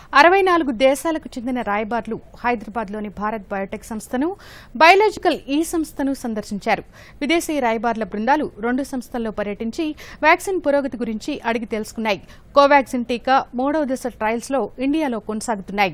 అరవై నాలుగు దేశాలకు చెందిన రాయబార్లు హైదరాబాద్లోని భారత్ బయోటెక్ సంస్థను బయోలాజికల్ ఈ సంస్థను సందర్శించారు విదేశీ రాయబార్ల బృందాలు రెండు సంస్థల్లో పర్యటించి వ్యాక్సిన్ పురోగతి గురించి అడిగి తెలుసుకున్నాయి కోవాక్సిన్ టీకా మూడవ దశ ట్రయల్స్లో ఇండియాలో కొనసాగుతున్నాయి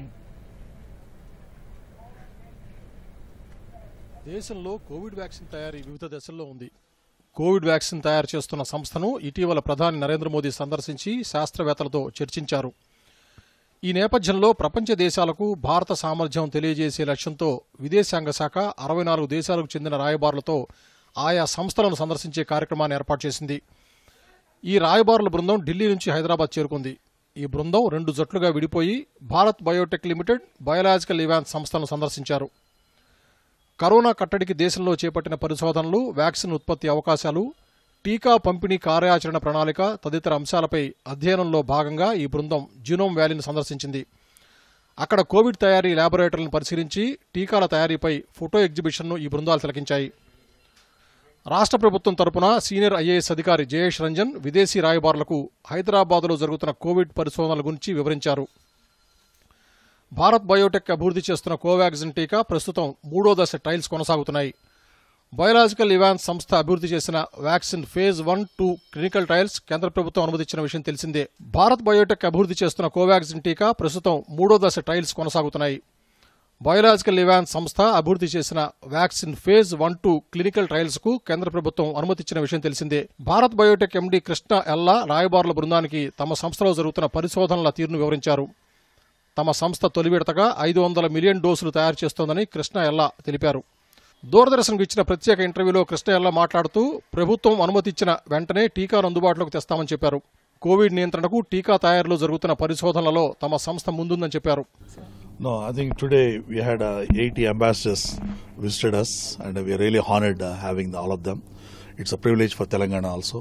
దేశంలో కోవిడ్ వ్యాక్సిన్ తయారీ వివిధ దశల్లో ఉంది కోవిడ్ వ్యాక్సిన్ తయారు చేస్తున్న సంస్థను ఇటీవల ప్రధాని నరేంద్ర మోదీ సందర్శించి శాస్త్రవేత్తలతో చర్చించారు ఈ నేపథ్యంలో ప్రపంచ దేశాలకు భారత సామర్థ్యం తెలియజేసే లక్ష్యంతో విదేశాంగ శాఖ అరవై నాలుగు దేశాలకు చెందిన రాయబారులతో ఆయా సంస్థలను సందర్శించే కార్యక్రమాన్ని ఏర్పాటు చేసింది ఈ రాయబారుల బృందం ఢిల్లీ నుంచి హైదరాబాద్ చేరుకుంది ఈ బృందం రెండు జట్లుగా విడిపోయి భారత్ బయోటెక్ లిమిటెడ్ బయోలాజికల్ ఇవాన్స్ సంస్థలను సందర్శించారు కరోనా కట్టడికి దేశంలో చేపట్టిన పరిశోధనలు వ్యాక్సిన్ ఉత్పత్తి అవకాశాలు టీకా పంపిణీ కార్యాచరణ ప్రణాళిక తదితర అంశాలపై అధ్యయనంలో భాగంగా ఈ బృందం జీనోమ్ వ్యాలీని సందర్శించింది అక్కడ కోవిడ్ తయారీ ల్యాబొరేటరీలను పరిశీలించి టీకాల తయారీపై ఫోటో ఎగ్జిబిషన్ను ఈ బృందాలు తిలకించాయి రాష్ట్ర ప్రభుత్వం తరపున సీనియర్ ఐఏఎస్ అధికారి జయేష్ రంజన్ విదేశీ రాయబారులకు హైదరాబాద్లో జరుగుతున్న కోవిడ్ పరిశోధనల గురించి వివరించారు భారత్ బయోటెక్ అభివృద్ధి చేస్తున్న కోవాక్సిన్ టీకా ప్రస్తుతం మూడో దశ ట్రయల్స్ కొనసాగుతున్నాయి బయోలాజికల్ ఇవాన్స్ సంస్థ అభివృద్ధి చేసిన vaccine phase one two clinical trials కేంద్ర ప్రభుత్వం అనుమతించిన విషయం తెలిసిందే భారత్ బయోటెక్ అభివృద్ధి చేస్తున్న కోవాక్సిన్ టీకా ప్రస్తుతం మూడో దశ ట్రయల్స్ కొనసాగుతున్నాయి బయోలాజికల్ ఇవాన్స్ సంస్థ అభివృద్ధి చేసిన vaccine phase one two clinical trials కు కేంద్ర ప్రభుత్వం అనుమతించిన విషయం తెలిసిందే భారత్ బయోటెక్ ఎండీ కృష్ణ ఎల్లా రాయబారుల బృందానికి తమ సంస్థలో జరుగుతున్న పరిశోధనల తీరును వివరించారు తమ సంస్థ తొలి విడతగా ఐదు వందల మిలియన్ డోసులు తయారు చేస్తోందని కృష్ణ ఎల్లా తెలిపారు దూరదర్శన్కు ఇచ్చిన ప్రత్యేక ఇంటర్వ్యూలో కృష్ణ ఎల్లా మాట్లాడుతూ ప్రభుత్వం అనుమతిచ్చిన వెంటనే టీకాను అందుబాటులోకి తెస్తామని చెప్పారు కోవిడ్ నియంత్రణకు టీకా తయారీలో జరుగుతున్న పరిశోధనలలో తమ సంస్థ ముందుందని చెప్పారు No, I think today we had uh, 80 ambassadors visited us, and we are really honored uh, having all of them. It's a privilege for Telangana also,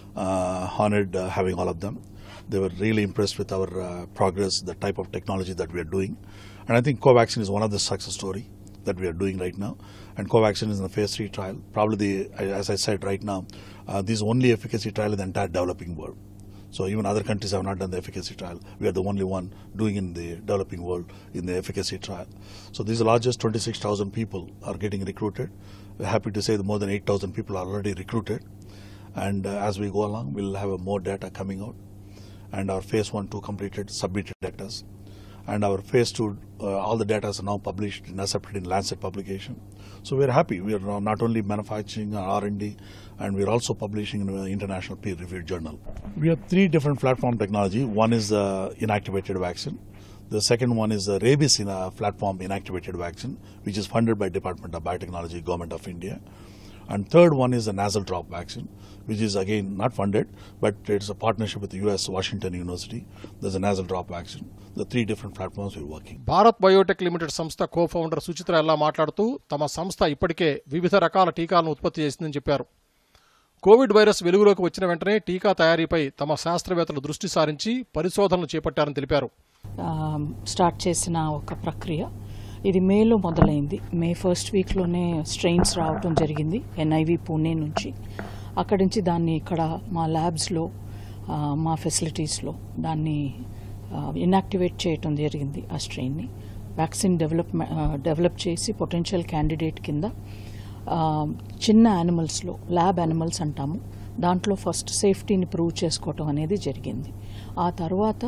uh, honored uh, having all of them. They were really impressed with our uh, progress, the type of technology that we are doing, and I think Covaxin is one of the success story that we are doing right now. And Covaxin is in the phase three trial. Probably, the, as I said right now, uh, this is only efficacy trial in the entire developing world. So even other countries have not done the efficacy trial. We are the only one doing in the developing world in the efficacy trial. So these largest 26,000 people are getting recruited. We're happy to say that more than 8,000 people are already recruited. And uh, as we go along, we'll have uh, more data coming out. And our phase one, two completed, submitted data. And our phase two, uh, all the data is now published and accepted in Lancet publication. So we're happy. We are now not only manufacturing our R&D, and we're also publishing in an international peer-reviewed journal. We have three different platform technology. One is the inactivated vaccine. The second one is the rabies in a platform inactivated vaccine, which is funded by Department of Biotechnology, Government of India. And third one is the nasal drop vaccine, which is again not funded, but it's a partnership with the U.S. Washington University. There's a nasal drop vaccine. The three different platforms we're working. Bharat Biotech Limited సంస్థ co founder Suchitra ఎల్లా మాట్లాడుతూ తమ సంస్థ ఇప్పటికే వివిధ రకాల టీకాలను ఉత్పత్తి చేసిందని చెప్పారు కోవిడ్ వైరస్ వెలుగులోకి వచ్చిన వెంటనే టీకా తయారీపై తమ శాస్త్రవేత్తలు దృష్టి సారించి పరిశోధనలు చేపట్టారని తెలిపారు ఆ, స్టార్ట్ చేసిన ఒక ప్రక్రియ ఇది మేలో మొదలైంది మే ఫస్ట్ వీక్లోనే స్ట్రెయిన్స్ రావటం జరిగింది ఎన్ఐవి పూణే నుంచి అక్కడి నుంచి దాన్ని ఇక్కడ మా ల్యాబ్స్లో ఆ, మా ఫెసిలిటీస్లో దాన్ని ఇన్యాక్టివేట్ చేయటం జరిగింది ఆ స్ట్రెయిన్ని వ్యాక్సిన్ డెవలప్ డెవలప్ చేసి పొటెన్షియల్ క్యాండిడేట్ కింద ఆ, చిన్న యానిమల్స్లో ల్యాబ్ యానిమల్స్ అంటాము దాంట్లో ఫస్ట్ సేఫ్టీని ప్రూవ్ చేసుకోవటం అనేది జరిగింది ఆ తర్వాత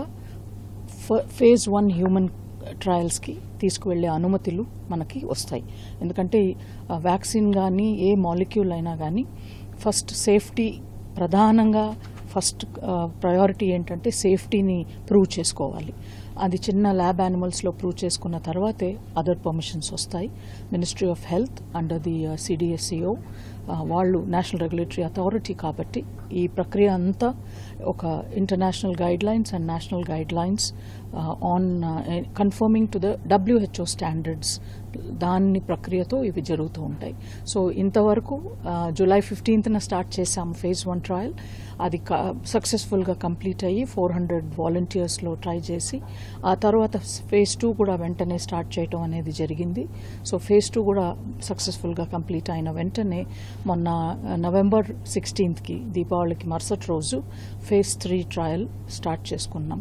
ఫ- ఫేజ్ వన్ హ్యూమన్ ట్రయల్స్కి తీసుకువెళ్ళే అనుమతులు మనకి వస్తాయి ఎందుకంటే ఆ వ్యాక్సిన్ కానీ ఏ మాలిక్యూల్ అయినా కానీ ఫస్ట్ సేఫ్టీ ప్రధానంగా ఫస్ట్ ప్రయారిటీ ఏంటంటే సేఫ్టీని ప్రూవ్ చేసుకోవాలి అది చిన్న ల్యాబ్ యానిమల్స్లో ప్రూవ్ చేసుకున్న తర్వాతే అదర్ పర్మిషన్స్ వస్తాయి ministry of health under the CDSCO వాళ్ళు నేషనల్ రెగ్యులేటరీ అథారిటీ కాబట్టి ఈ ప్రక్రియ అంతా ఒక international guidelines and national guidelines on conforming to the WHO standards దాని ప్రక్రియతో ఇవి జరుగుతూ ఉంటాయి సో ఇంతవరకు ఆ, జూలై ఫిఫ్టీన్త్న స్టార్ట్ చేశాము ఫేజ్ వన్ ట్రయల్ అది సక్సెస్ఫుల్గా కంప్లీట్ అయ్యి ఫోర్ హండ్రెడ్ వాలంటీర్స్లో ట్రై చేసి ఆ తర్వాత ఫేజ్ టూ కూడా వెంటనే స్టార్ట్ చేయటం అనేది జరిగింది సో ఫేజ్ టూ కూడా సక్సెస్ఫుల్గా కంప్లీట్ అయిన వెంటనే మొన్న ఆ, నవంబర్ సిక్స్టీన్త్కి దీపావళికి మరుసటి రోజు ఫేజ్ త్రీ ట్రయల్ స్టార్ట్ చేసుకున్నాం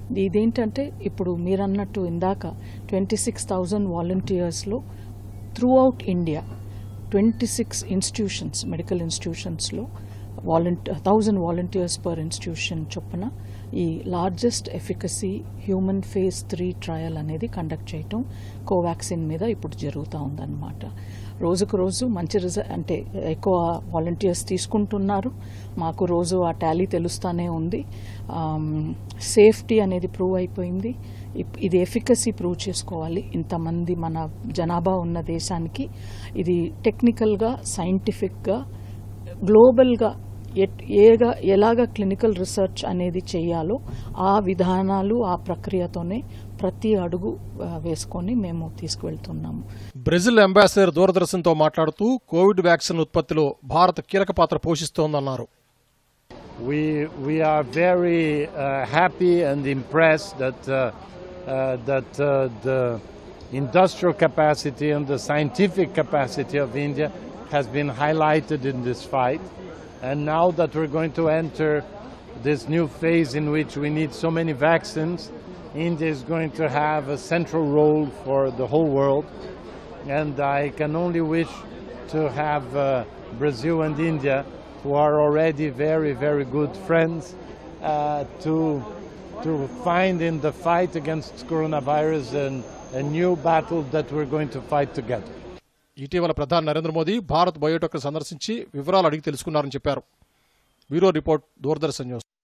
ఇదేంటంటే ఇప్పుడు మీరు అన్నట్టు ఇందాక ట్వంటీ సిక్స్ థౌజండ్ వాలంటీర్స్లో throughout India twenty six institutions medical ఇన్స్టిట్యూషన్స్లో వాలంటీ థౌజండ్ వాలంటీర్స్ పర్ ఇన్స్టిట్యూషన్ చొప్పున ఈ largest efficacy human phase three trial అనేది కండక్ట్ చేయటం కోవాక్సిన్ మీద ఇప్పుడు జరుగుతూ ఉందన్నమాట రోజుకు రోజు మంచి రిజల్ట్ అంటే ఎక్కువ వాలంటీర్స్ తీసుకుంటున్నారు మాకు రోజు ఆ టాలీ తెలుస్తూనే ఉంది సేఫ్టీ అనేది ప్రూవ్ అయిపోయింది ఇప్- ఇది ఎఫికసీ ప్రూవ్ చేసుకోవాలి ఇంతమంది మన జనాభా ఉన్న దేశానికి ఇది టెక్నికల్గా సైంటిఫిక్గా గ్లోబల్గా ఎట్ ఏగా ఎలాగ క్లినికల్ రీసెర్చ్ అనేది చేయాలో ఆ విధానాలు ఆ ప్రక్రియతోనే ప్రతి అడుగు ఆ, వేసుకొని మేము తీసుకువెళ్తున్నాము బ్రెజిల్ అంబాసిడర్ దూరదర్శన్తో మాట్లాడుతూ కోవిడ్ వ్యాక్సిన్ ఉత్పత్తిలో భారత్ కీలక పాత్ర పోషిస్తోందన్నారు We, we are very uh, happy and impressed that, uh, uh, that uh, the industrial capacity and the scientific capacity of India has been highlighted in this fight. And now that we're going to enter this new phase in which we need so many vaccines, India is going to have a central role for the whole world. And I can only wish to have uh, Brazil and India, who are already very, very good friends, uh, to, to find in the fight against coronavirus an, a new battle that we're going to fight together. ఇటీవల ప్రధాని Narendra Modi Bharat Biotech సందర్శించి వివరాలు అడిగి తెలుసుకున్నారని చెప్పారు bureau report Doordarshan news